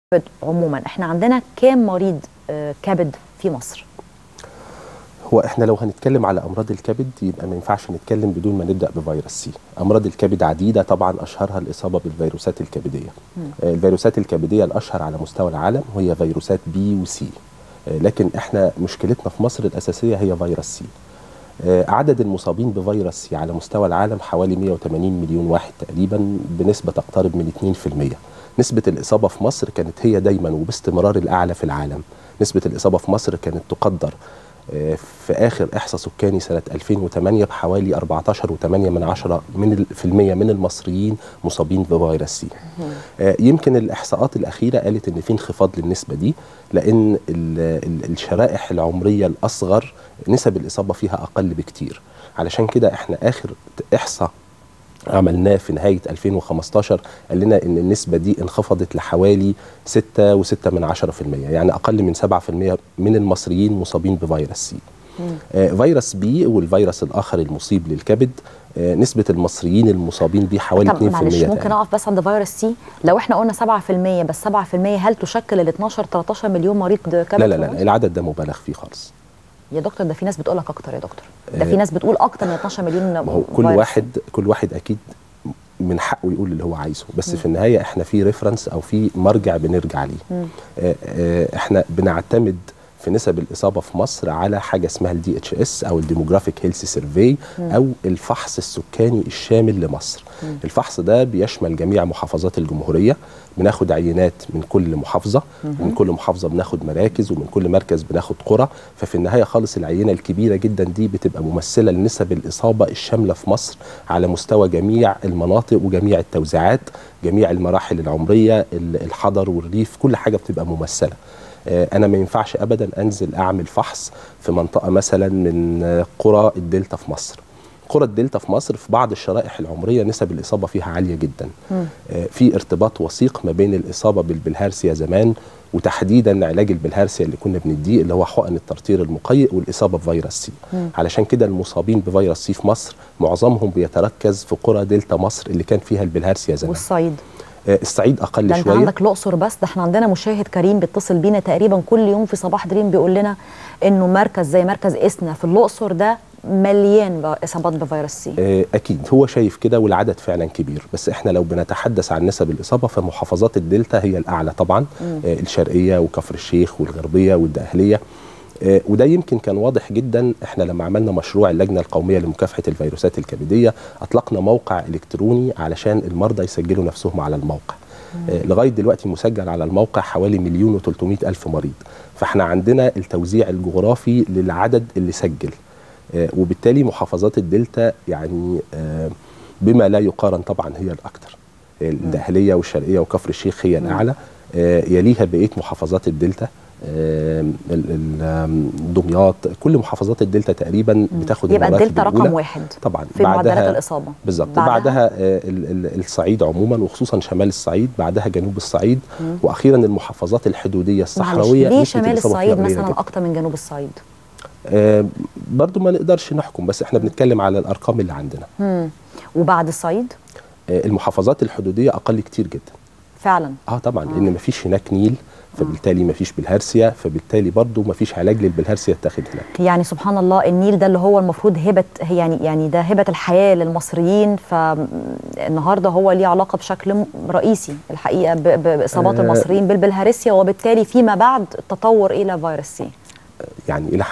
عموما احنا عندنا كام مريض آه، كبد في مصر هو احنا لو هنتكلم على امراض الكبد يبقى ما ينفعش نتكلم بدون ما نبدا بفيروس سي امراض الكبد عديده طبعا اشهرها الاصابه بالفيروسات الكبديه آه، الفيروسات الكبديه الاشهر على مستوى العالم هي فيروسات بي وسي آه، لكن احنا مشكلتنا في مصر الاساسيه هي فيروس سي آه، عدد المصابين بفيروس سي على مستوى العالم حوالي 180 مليون واحد تقريبا بنسبه تقترب من 2% نسبة الإصابة في مصر كانت هي دايما وباستمرار الأعلى في العالم نسبة الإصابة في مصر كانت تقدر آه، في آخر إحصاء سكاني سنة 2008 بحوالي 14.8 من عشرة من ال- في المية من المصريين مصابين بفيروس سي آه، يمكن الإحصاءات الأخيرة قالت إن في انخفاض للنسبة دي لأن ال- ال- الشرائح العمرية الأصغر نسب الإصابة فيها أقل بكتير علشان كده إحنا آخر إحصاء عملناه في نهاية 2015 قال لنا ان النسبة دي انخفضت لحوالي 6 و6 من 10% يعني اقل من 7% من المصريين مصابين بفيروس سي آه فيروس بي والفيروس الاخر المصيب للكبد آه نسبة المصريين المصابين بيه حوالي 2% طب معلش ممكن تقريباً. اقف بس عند فيروس سي لو احنا قلنا 7% بس 7% هل تشكل ال 12 13 مليون مريض كبد لا لا في لا مصر؟ العدد ده مبالغ فيه خالص يا دكتور ده في ناس بتقول لك اكتر يا دكتور ده آه، في ناس بتقول اكتر من 12 مليون ما هو كل فيروس. واحد كل واحد اكيد من حقه يقول اللي هو عايزه بس في النهايه احنا في ريفرنس او في مرجع بنرجع ليه آه، آه، احنا بنعتمد في نسب الاصابه في مصر على حاجه اسمها الدي اتش اس او الديموغرافيك هيلث سيرفي او الفحص السكاني الشامل لمصر الفحص ده بيشمل جميع محافظات الجمهوريه بناخد عينات من كل محافظه ومن كل محافظه بناخد مراكز ومن كل مركز بناخد قرى ففي النهايه خالص العينه الكبيره جدا دي بتبقى ممثله لنسب الاصابه الشامله في مصر على مستوى جميع المناطق وجميع التوزيعات جميع المراحل العمريه ال- الحضر والريف كل حاجه بتبقى ممثله آه، انا ما ينفعش ابدا انزل اعمل فحص في منطقه مثلا من آه، قرى الدلتا في مصر قرى الدلتا في مصر في بعض الشرائح العمريه نسب الاصابه فيها عاليه جدا آه، في ارتباط وثيق ما بين الاصابه بالبلهارسيا زمان وتحديدا علاج البلهارسيا اللي كنا بنديه اللي هو حقن الترطير المقيء والاصابه بفيروس سي علشان كده المصابين بفيروس سي في مصر معظمهم بيتركز في قرى دلتا مصر اللي كان فيها البلهارسيا زمان والصعيد آه، الصعيد اقل ده انت شويه عندك الاقصر بس ده احنا عندنا مشاهد كريم بيتصل بينا تقريبا كل يوم في صباح دريم بيقول لنا انه مركز زي مركز اسنا في الاقصر ده مليان ب- اصابات بفيروس سي آه، اكيد هو شايف كده والعدد فعلا كبير بس احنا لو بنتحدث عن نسب الاصابه فمحافظات الدلتا هي الاعلى طبعا آه، الشرقيه وكفر الشيخ والغربيه والدقهليه آه، وده يمكن كان واضح جدا احنا لما عملنا مشروع اللجنه القوميه لمكافحه الفيروسات الكبديه اطلقنا موقع الكتروني علشان المرضى يسجلوا نفسهم على الموقع آه، لغايه دلوقتي مسجل على الموقع حوالي مليون و300 الف مريض فاحنا عندنا التوزيع الجغرافي للعدد اللي سجل آه، وبالتالي محافظات الدلتا يعني آه، بما لا يقارن طبعا هي الاكثر الدهليه والشرقيه وكفر الشيخ هي الاعلى آه، يليها بقيه محافظات الدلتا آه، ال- ال- آم، دمياط كل محافظات الدلتا تقريبا بتاخد يبقى المراتب الدلتا رقم الأولى. واحد طبعا في معدلات الاصابه بالظبط بعدها؟ بعدها, بعدها آه، ال- ال- الصعيد عموما وخصوصا شمال الصعيد بعدها جنوب الصعيد واخيرا المحافظات الحدوديه معلش الصحراويه ليه نسبة شمال الإصابة فيها الصعيد قليلة مثلا جداً. اكتر من جنوب الصعيد آه، برضو ما نقدرش نحكم بس احنا بنتكلم على الارقام اللي عندنا مم. وبعد الصعيد آه، المحافظات الحدوديه اقل كتير جدا فعلا اه طبعا لان مفيش هناك نيل فبالتالي مفيش بالهارسيا فبالتالي برضو مفيش علاج للبلهارسيا يتاخد هناك يعني سبحان الله النيل ده اللي هو المفروض هبه يعني يعني ده هبه الحياه للمصريين فالنهارده هو ليه علاقه بشكل م- رئيسي الحقيقه ب- ب- باصابات آه. المصريين بالبلهارسيا وبالتالي فيما بعد التطور الى فيروس سي يعني الى